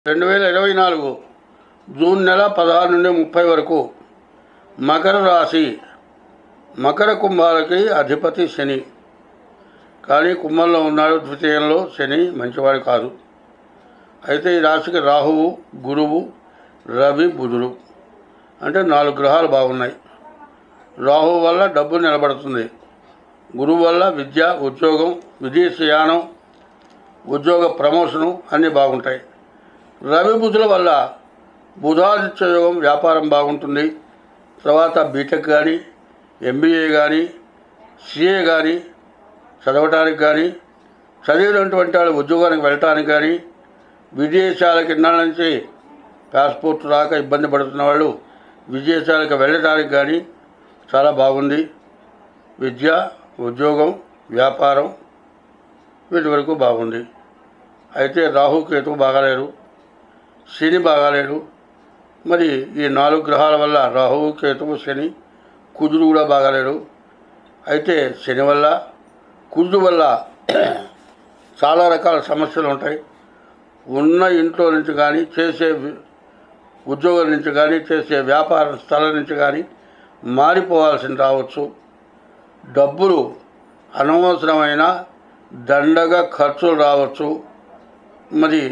రెండు వేల ఇరవై నాలుగు జూన్ నెల పదహారు నుండి ముప్పై వరకు మకర రాశి మకర కుంభాలకి అధిపతి శని కానీ కుంభంలో ఉన్నాడు ద్వితీయంలో శని మంచివాడు కాదు అయితే ఈ రాశికి రాహువు గురువు రవి బుధుడు అంటే నాలుగు గ్రహాలు బాగున్నాయి రాహువు వల్ల డబ్బు నిలబడుతుంది గురువు వల్ల విద్య ఉద్యోగం విదేశీయానం ఉద్యోగ ప్రమోషను అన్నీ బాగుంటాయి రవి బుధుల వల్ల బుధాదిత్య యోగం వ్యాపారం బాగుంటుంది తర్వాత బీటెక్ కానీ ఎంబీఏ కానీ సిఏ కానీ చదవటానికి కానీ చదివినటువంటి వాళ్ళు ఉద్యోగానికి వెళ్ళటానికి కానీ విదేశాలకు ఇన్నాళ్ళ నుంచి పాస్పోర్ట్ రాక ఇబ్బంది పడుతున్న వాళ్ళు విదేశాలకు వెళ్ళడానికి కానీ చాలా బాగుంది విద్య ఉద్యోగం వ్యాపారం వీటి వరకు బాగుంది అయితే రాహుకేతు బాగాలేరు శని బాగాలేడు మరి ఈ నాలుగు గ్రహాల వల్ల రాహువు కేతువు శని కుజుడు కూడా బాగాలేడు అయితే శని వల్ల కుజుడు వల్ల చాలా రకాల సమస్యలు ఉంటాయి ఉన్న ఇంట్లో నుంచి కానీ చేసే వి- ఉద్యోగం నుంచి కానీ చేసే వ్యాపార స్థలం నుంచి కానీ మారిపోవాల్సి రావచ్చు డబ్బులు అనవసరమైన దండగా ఖర్చులు రావచ్చు మరి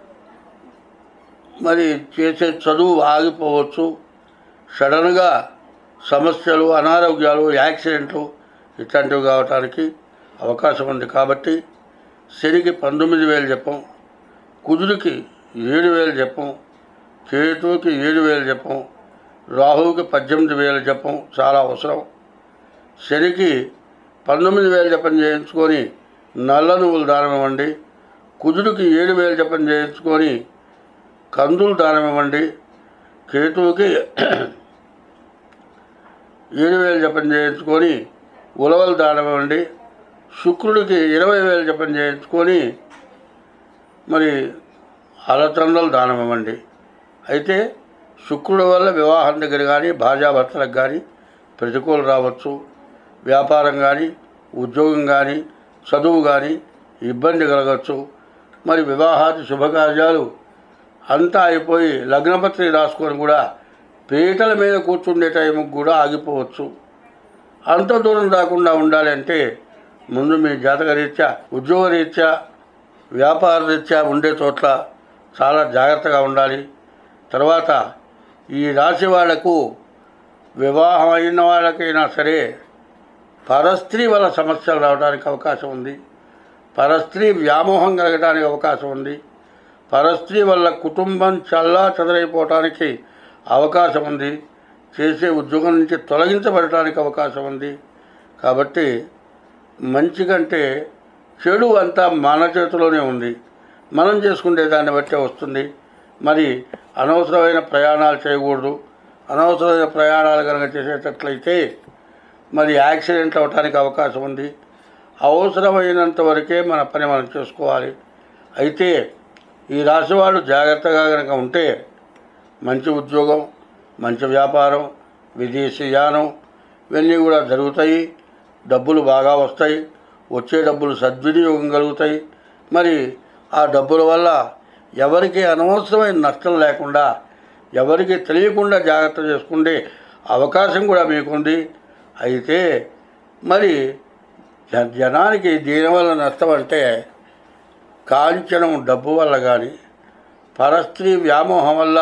మరి చేసే చదువు ఆగిపోవచ్చు సడన్గా సమస్యలు అనారోగ్యాలు యాక్సిడెంట్లు ఇట్లాంటివి కావటానికి అవకాశం ఉంది కాబట్టి శనికి పంతొమ్మిది వేలు చెప్పం కుజుడికి ఏడు వేలు చెప్పం కేతువుకి ఏడు వేలు చెప్పం రాహువుకి పద్దెనిమిది వేలు చెప్పం చాలా అవసరం శనికి పంతొమ్మిది వేలు జపం చేయించుకొని నల్ల నువ్వులు దానం ఇవ్వండి కుజుడికి ఏడు వేలు జపం చేయించుకొని కందులు దానం ఇవ్వండి కేతువుకి ఏడు వేలు జపం చేయించుకొని ఉలవలు దానం ఇవ్వండి శుక్రుడికి ఇరవై వేలు జపం చేయించుకొని మరి అలచందలు దానం ఇవ్వండి అయితే శుక్రుడి వల్ల వివాహం దగ్గర కానీ భార్యాభర్తలకు కానీ ప్రతికూలు రావచ్చు వ్యాపారం కానీ ఉద్యోగం కానీ చదువు కానీ ఇబ్బంది కలగచ్చు మరి వివాహాది శుభకార్యాలు అంతా అయిపోయి లగ్నపత్రిక రాసుకొని కూడా పీటల మీద కూర్చుండే టైంకి కూడా ఆగిపోవచ్చు అంత దూరం రాకుండా ఉండాలి అంటే ముందు మీ జాతక రీత్యా ఉద్యోగ రీత్యా వ్యాపార రీత్యా ఉండే చోట్ల చాలా జాగ్రత్తగా ఉండాలి తర్వాత ఈ రాశి వాళ్లకు వివాహం అయిన వాళ్ళకైనా సరే పరస్త్రీ వల్ల సమస్యలు రావడానికి అవకాశం ఉంది పరస్త్రీ వ్యామోహం కలగడానికి అవకాశం ఉంది పరస్త్రీ వల్ల కుటుంబం చల్లా చెదరైపోవటానికి అవకాశం ఉంది చేసే ఉద్యోగం నుంచి తొలగించబడటానికి అవకాశం ఉంది కాబట్టి మంచి కంటే చెడు అంతా మన చేతిలోనే ఉంది మనం చేసుకునే దాన్ని బట్టే వస్తుంది మరి అనవసరమైన ప్రయాణాలు చేయకూడదు అనవసరమైన ప్రయాణాలు కనుక చేసేటట్లయితే మరి యాక్సిడెంట్ అవడానికి అవకాశం ఉంది అవసరమైనంత వరకే మన పని మనం చేసుకోవాలి అయితే ఈ రాశి వాళ్ళు జాగ్రత్తగా కనుక ఉంటే మంచి ఉద్యోగం మంచి వ్యాపారం విదేశీ యానం ఇవన్నీ కూడా జరుగుతాయి డబ్బులు బాగా వస్తాయి వచ్చే డబ్బులు సద్వినియోగం కలుగుతాయి మరి ఆ డబ్బుల వల్ల ఎవరికి అనవసరమైన నష్టం లేకుండా ఎవరికి తెలియకుండా జాగ్రత్త చేసుకుంటే అవకాశం కూడా మీకుంది అయితే మరి జ- జనానికి దీనివల్ల నష్టం అంటే కాంచనం డబ్బు వల్ల కానీ పరస్త్రీ వ్యామోహం వల్ల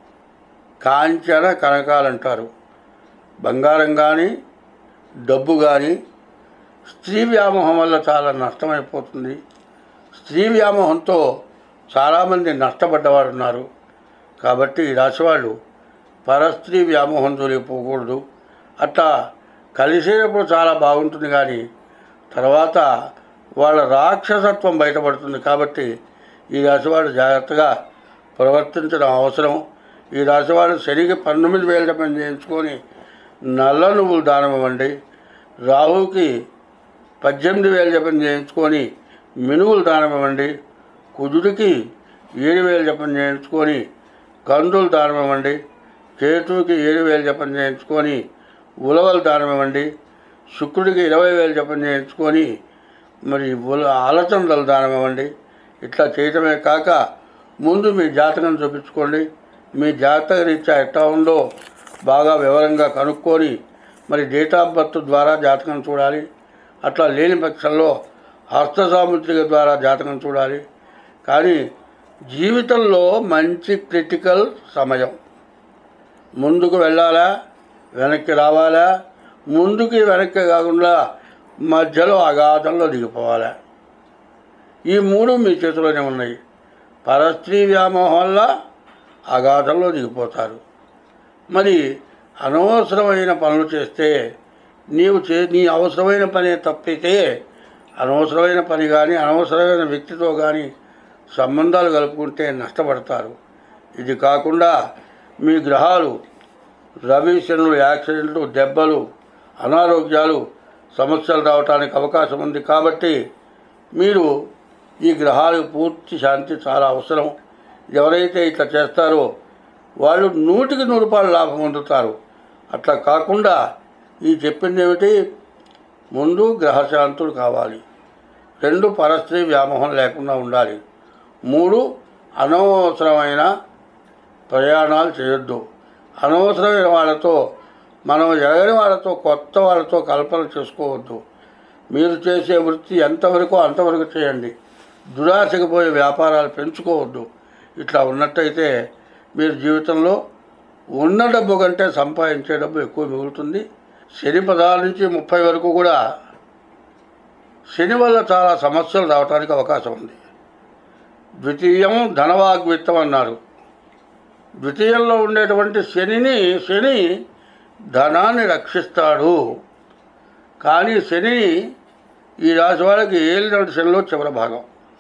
కాంచన కనకాలు అంటారు బంగారం కానీ డబ్బు కానీ స్త్రీ వ్యామోహం వల్ల చాలా నష్టమైపోతుంది స్త్రీ వ్యామోహంతో చాలామంది నష్టపడ్డవారు ఉన్నారు కాబట్టి ఈ రాశివాళ్ళు పరస్త్రీ వ్యామోహం జోలిపోకూడదు అట్లా కలిసేటప్పుడు చాలా బాగుంటుంది కానీ తర్వాత వాళ్ళ రాక్షసత్వం బయటపడుతుంది కాబట్టి ఈ రాశివాడు జాగ్రత్తగా ప్రవర్తించడం అవసరం ఈ రాశివాడు శనికి పంతొమ్మిది వేల పని చేయించుకొని నల్ల నువ్వులు దానం ఇవ్వండి రాహుకి పద్దెనిమిది వేల జపం చేయించుకొని మినుగులు దానం ఇవ్వండి కుజుడికి ఏడు వేల జపం చేయించుకొని కందులు దానం ఇవ్వండి కేతువుకి ఏడు వేలు జపం చేయించుకొని ఉలవలు దానం ఇవ్వండి శుక్రుడికి ఇరవై వేలు జపం చేయించుకొని మరి ఉల అలచందలు దానం ఇవ్వండి ఇట్లా చేయటమే కాక ముందు మీ జాతకం చూపించుకోండి మీ జాతక రీత్యా ఎట్లా ఉందో బాగా వివరంగా కనుక్కొని మరి డేట్ ఆఫ్ బర్త్ ద్వారా జాతకం చూడాలి అట్లా లేని పక్షంలో హస్త సాముద్రిక ద్వారా జాతకం చూడాలి కానీ జీవితంలో మంచి క్రిటికల్ సమయం ముందుకు వెళ్ళాలా వెనక్కి రావాలా ముందుకి వెనక్కి కాకుండా మధ్యలో అగాధంలో దిగిపోవాలా ఈ మూడు మీ చేతిలోనే ఉన్నాయి పరస్త్రీ వ్యామోహం వల్ల అగాధంలో దిగిపోతారు మరి అనవసరమైన పనులు చేస్తే నీవు చే నీ అవసరమైన పని తప్పితే అనవసరమైన పని కానీ అనవసరమైన వ్యక్తితో కానీ సంబంధాలు కలుపుకుంటే నష్టపడతారు ఇది కాకుండా మీ గ్రహాలు రవి శనులు యాక్సిడెంట్లు దెబ్బలు అనారోగ్యాలు సమస్యలు రావడానికి అవకాశం ఉంది కాబట్టి మీరు ఈ గ్రహాలకు పూర్తి శాంతి చాలా అవసరం ఎవరైతే ఇట్లా చేస్తారో వాళ్ళు నూటికి నూరు రూపాయలు లాభం పొందుతారు అట్లా కాకుండా ఈ చెప్పింది ఏమిటి ముందు గ్రహశాంతులు కావాలి రెండు పరస్త్రీ వ్యామోహం లేకుండా ఉండాలి మూడు అనవసరమైన ప్రయాణాలు చేయొద్దు అనవసరమైన వాళ్ళతో మనం ఎరగని వాళ్ళతో కొత్త వాళ్ళతో కల్పన చేసుకోవద్దు మీరు చేసే వృత్తి ఎంతవరకు అంతవరకు చేయండి దురాశకు పోయే వ్యాపారాలు పెంచుకోవద్దు ఇట్లా ఉన్నట్టయితే మీరు జీవితంలో ఉన్న డబ్బు కంటే సంపాదించే డబ్బు ఎక్కువ మిగులుతుంది శని పదాల నుంచి ముప్పై వరకు కూడా శని వల్ల చాలా సమస్యలు రావడానికి అవకాశం ఉంది ద్వితీయం ధనవాగ్విత్తం అన్నారు ద్వితీయంలో ఉండేటువంటి శనిని శని ధనాన్ని రక్షిస్తాడు కానీ శని ఈ రాశి వాళ్ళకి ఏలినాడు శనిలో చివరి భాగం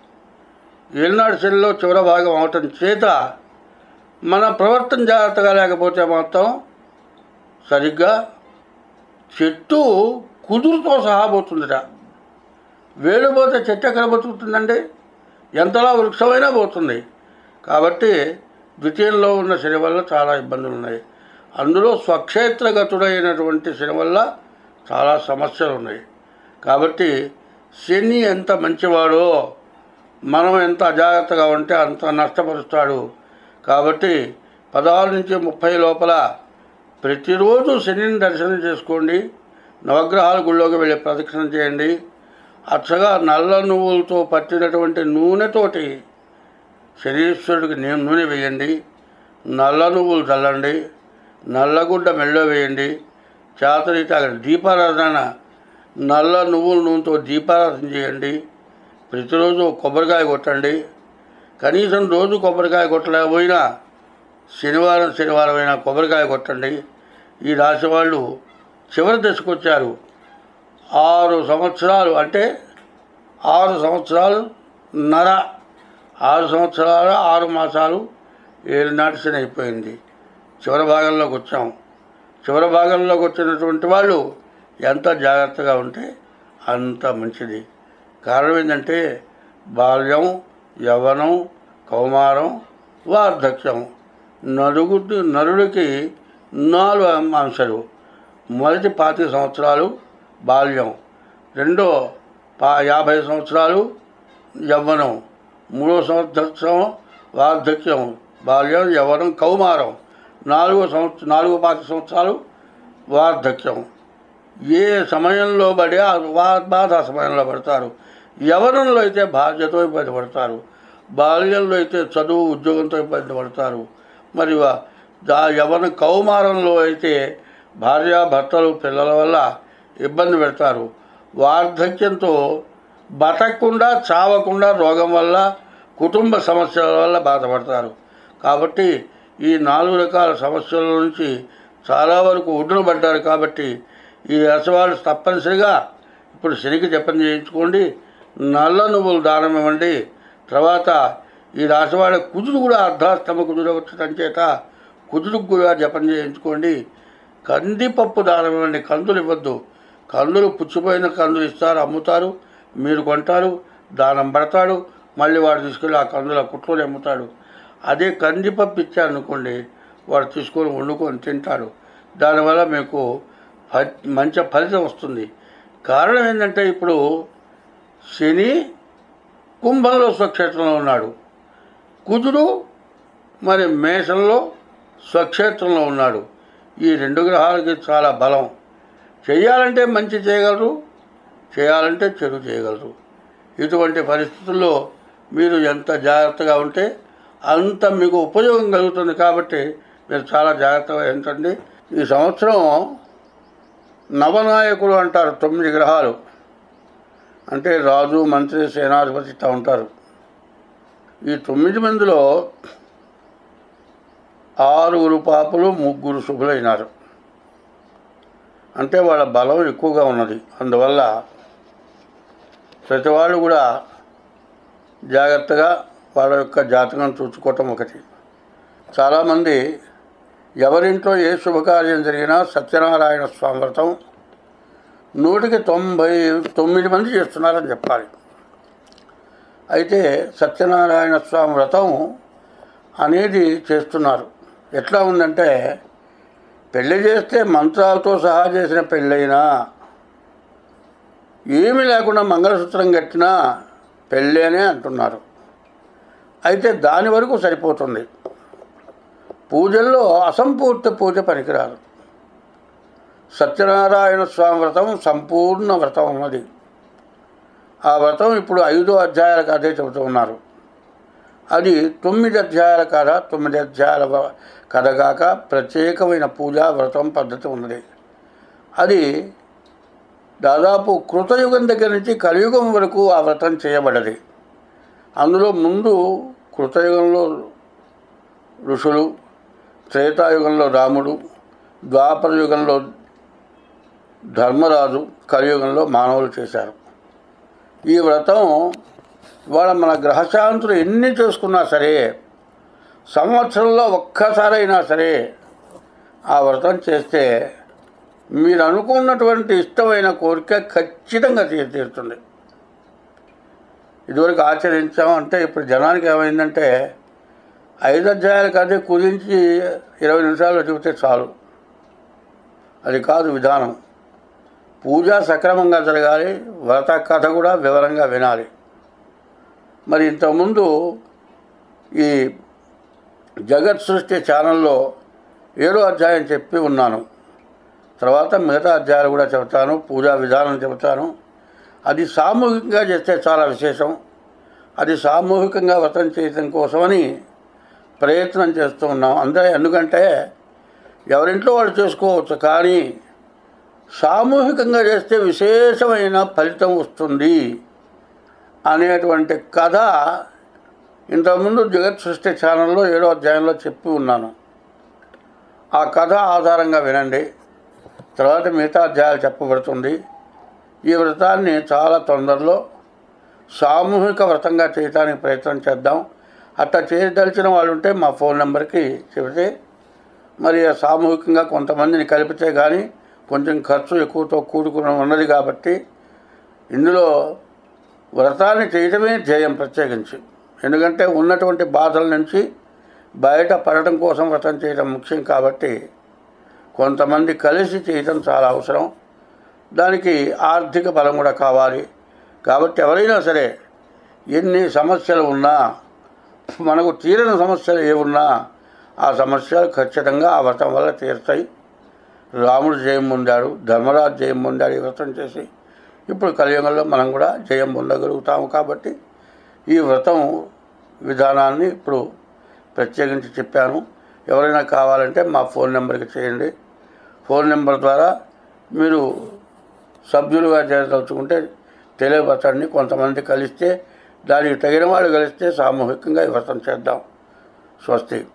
ఏలినాడు శనిలో చివరి భాగం అవటం చేత మన ప్రవర్తన జాగ్రత్తగా లేకపోతే మాత్రం సరిగ్గా చెట్టు కుదురుతో సహా పోతుందిట వేలు పోతే చెట్టు ఎక్కడ బతుకుతుందండి ఎంతలా వృక్షమైనా పోతుంది కాబట్టి ద్వితీయంలో ఉన్న శని వల్ల చాలా ఇబ్బందులు ఉన్నాయి అందులో స్వక్షేత్రగతుడైనటువంటి శని వల్ల చాలా సమస్యలు ఉన్నాయి కాబట్టి శని ఎంత మంచివాడో మనం ఎంత అజాగ్రత్తగా ఉంటే అంత నష్టపరుస్తాడు కాబట్టి పదహారు నుంచి ముప్పై లోపల ప్రతిరోజు శనిని దర్శనం చేసుకోండి నవగ్రహాల గుళ్ళోకి వెళ్ళి ప్రదక్షిణ చేయండి అచ్చగా నల్ల నువ్వులతో పట్టినటువంటి నూనెతోటి శనీశ్వరుడికి నే- నూనె వేయండి నల్ల నువ్వులు చల్లండి నల్లగుడ్డ మెళ్ళో వేయండి చేతనైతే అక్కడ దీపారాధన నల్ల నువ్వుల నూనెతో దీపారాధన చేయండి ప్రతిరోజు కొబ్బరికాయ కొట్టండి కనీసం రోజు కొబ్బరికాయ కొట్టలేకపోయినా శనివారం శనివారం అయినా కొబ్బరికాయ కొట్టండి ఈ రాశి వాళ్ళు చివరి దశకు వచ్చారు ఆరు సంవత్సరాలు అంటే ఆరు సంవత్సరాలు నర ఆరు సంవత్సరాలు ఆరు మాసాలు ఏడు నాటి శని అయిపోయింది చివరి భాగంలోకి వచ్చాం చివరి భాగంలోకి వచ్చినటువంటి వాళ్ళు ఎంత జాగ్రత్తగా ఉంటే అంత మంచిది కారణం ఏంటంటే బాల్యం యవ్వనం కౌమారం వార్ధక్యం నలుగు నరుడికి నాలుగు అంశాలు మొదటి పాతిక సంవత్సరాలు బాల్యం రెండో పా యాభై సంవత్సరాలు యవ్వనం మూడో సంవత్సరం వార్ధక్యం బాల్యం యవ్వనం కౌమారం నాలుగో సంవత్సరం నాలుగో పాతిక సంవత్సరాలు వార్ధక్యం ఏ సమయంలో పడి ఆ వా- బాధ ఆ సమయంలో పడతారు యవనంలో అయితే బాధ్యతో ఇబ్బంది పడతారు బాల్యంలో అయితే చదువు ఉద్యోగంతో ఇబ్బంది పడతారు మరి వా- దా యవన కౌమారంలో అయితే భార్య భర్తలు పిల్లల వల్ల ఇబ్బంది పెడతారు వార్ధక్యంతో బతకకుండా చావకుండా రోగం వల్ల కుటుంబ సమస్యల వల్ల బాధపడతారు కాబట్టి ఈ నాలుగు రకాల సమస్యల నుంచి చాలా వరకు ఒడ్డున పడ్డారు కాబట్టి ఈ రసవాళ్ళు తప్పనిసరిగా ఇప్పుడు శనికి జపం చేయించుకోండి నల్ల నువ్వులు దానం ఇవ్వండి తర్వాత ఈ రాశివాళ్ళ కుజుడు కూడా అర్ధాస్తమ కుజుడు వచ్చటం చేత కుజుడికి కూడా జపం చేయించుకోండి కందిపప్పు దానం ఇవ్వండి కందులు ఇవ్వద్దు కందులు పుచ్చిపోయిన కందులు ఇస్తారు అమ్ముతారు మీరు కొంటారు దానం పడతాడు మళ్ళీ వాడు తీసుకెళ్ళి ఆ కందుల కుట్లోనే అమ్ముతాడు అదే కందిపప్పు ఇచ్చారనుకోండి వాడు తీసుకొని వండుకొని తింటాడు దానివల్ల మీకు ఫ- మంచి ఫలితం వస్తుంది కారణం ఏంటంటే ఇప్పుడు శని కుంభంలో స్వక్షేత్రంలో ఉన్నాడు కుజుడు మరి మేషంలో స్వక్షేత్రంలో ఉన్నాడు ఈ రెండు గ్రహాలకి చాలా బలం చేయాలంటే మంచి చేయగలరు చేయాలంటే చెడు చేయగలరు ఇటువంటి పరిస్థితుల్లో మీరు ఎంత జాగ్రత్తగా ఉంటే అంత మీకు ఉపయోగం కలుగుతుంది కాబట్టి మీరు చాలా జాగ్రత్తగా ఏంటండి ఈ సంవత్సరం నవనాయకులు అంటారు తొమ్మిది గ్రహాలు అంటే రాజు మంత్రి సేనాధిపతి ఇట్లా ఉంటారు ఈ తొమ్మిది మందిలో ఆరుగురు పాపలు ముగ్గురు శుభులైనారు అంటే వాళ్ళ బలం ఎక్కువగా ఉన్నది అందువల్ల ప్రతి వాళ్ళు కూడా జాగ్రత్తగా వాళ్ళ యొక్క జాతకం చూసుకోవటం ఒకటి చాలామంది ఎవరింట్లో ఏ శుభకార్యం జరిగినా సత్యనారాయణ స్వామి వ్రతం నూటికి తొంభై తొమ్మిది మంది చేస్తున్నారని చెప్పాలి అయితే సత్యనారాయణ స్వామి వ్రతం అనేది చేస్తున్నారు ఎట్లా ఉందంటే పెళ్లి చేస్తే మంత్రాలతో సహా చేసిన పెళ్ళైనా ఏమీ లేకుండా మంగళసూత్రం కట్టినా పెళ్ళేనే అంటున్నారు అయితే దాని వరకు సరిపోతుంది పూజల్లో అసంపూర్తి పూజ పనికిరాదు సత్యనారాయణ స్వామి వ్రతం సంపూర్ణ వ్రతం ఉన్నది ఆ వ్రతం ఇప్పుడు ఐదో అధ్యాయాల కథే చెబుతూ ఉన్నారు అది తొమ్మిది అధ్యాయాల కథ తొమ్మిది అధ్యాయాల వ- కథ కాక ప్రత్యేకమైన పూజా వ్రతం పద్ధతి ఉన్నది అది దాదాపు కృతయుగం దగ్గర నుంచి కలియుగం వరకు ఆ వ్రతం చేయబడ్డది అందులో ముందు కృతయుగంలో ఋషులు త్రేతాయుగంలో రాముడు ద్వాపర యుగంలో ధర్మరాజు కలియుగంలో మానవులు చేశారు ఈ వ్రతం ఇవాళ మన గ్రహశాంతులు ఎన్ని చేసుకున్నా సరే సంవత్సరంలో ఒక్కసారైనా సరే ఆ వ్రతం చేస్తే మీరు అనుకున్నటువంటి ఇష్టమైన కోరిక ఖచ్చితంగా తీరు తీరుతుంది ఇదివరకు ఆచరించాం అంటే ఇప్పుడు జనానికి ఏమైందంటే ఐదు అధ్యాయాలకు అదే కుదించి ఇరవై నిమిషాల్లో చెబితే చాలు అది కాదు విధానం పూజ సక్రమంగా జరగాలి వ్రత కథ కూడా వివరంగా వినాలి మరి ఇంతకుముందు ఈ జగత్ సృష్టి ఛానల్లో ఏడో అధ్యాయం చెప్పి ఉన్నాను తర్వాత మిగతా అధ్యాయాలు కూడా చెబుతాను పూజా విధానం చెబుతాను అది సామూహికంగా చేస్తే చాలా విశేషం అది సామూహికంగా వ్రతం చేయడం కోసమని ప్రయత్నం చేస్తూ ఉన్నాం అందరూ ఎందుకంటే ఎవరింట్లో వాళ్ళు చేసుకోవచ్చు కానీ సామూహికంగా చేస్తే విశేషమైన ఫలితం వస్తుంది అనేటువంటి కథ ఇంతకుముందు జగత్ సృష్టి ఛానల్లో ఏడో అధ్యాయంలో చెప్పి ఉన్నాను ఆ కథ ఆధారంగా వినండి తర్వాత మిగతా అధ్యాయాలు చెప్పబడుతుంది ఈ వ్రతాన్ని చాలా తొందరలో సామూహిక వ్రతంగా చేయడానికి ప్రయత్నం చేద్దాం అట్లా చేయదలిచిన వాళ్ళు ఉంటే మా ఫోన్ నెంబర్కి చెబితే మరి ఆ సామూహికంగా కొంతమందిని కలిపితే కానీ కొంచెం ఖర్చు ఎక్కువతో కూడుకుని ఉన్నది కాబట్టి ఇందులో వ్రతాన్ని చేయటమే ధ్యేయం ప్రత్యేకించి ఎందుకంటే ఉన్నటువంటి బాధల నుంచి బయట పడటం కోసం వ్రతం చేయడం ముఖ్యం కాబట్టి కొంతమంది కలిసి చేయటం చాలా అవసరం దానికి ఆర్థిక బలం కూడా కావాలి కాబట్టి ఎవరైనా సరే ఎన్ని సమస్యలు ఉన్నా మనకు తీరని సమస్యలు ఏ ఉన్నా ఆ సమస్యలు ఖచ్చితంగా ఆ వ్రతం వల్ల తీరుతాయి రాముడు జయం పొందాడు ధర్మరాజు జయం పొందాడు ఈ వ్రతం చేసి ఇప్పుడు కలియుగంలో మనం కూడా జయం పొందగలుగుతాము కాబట్టి ఈ వ్రతం విధానాన్ని ఇప్పుడు ప్రత్యేకించి చెప్పాను ఎవరైనా కావాలంటే మా ఫోన్ నెంబర్కి చేయండి ఫోన్ నెంబర్ ద్వారా మీరు సభ్యులుగా చేరదలుచుకుంటే తెలియపరచండి కొంతమంది కలిస్తే దానికి తగిన వాళ్ళు కలిస్తే సామూహికంగా ఈ వ్రతం చేద్దాం స్వస్తి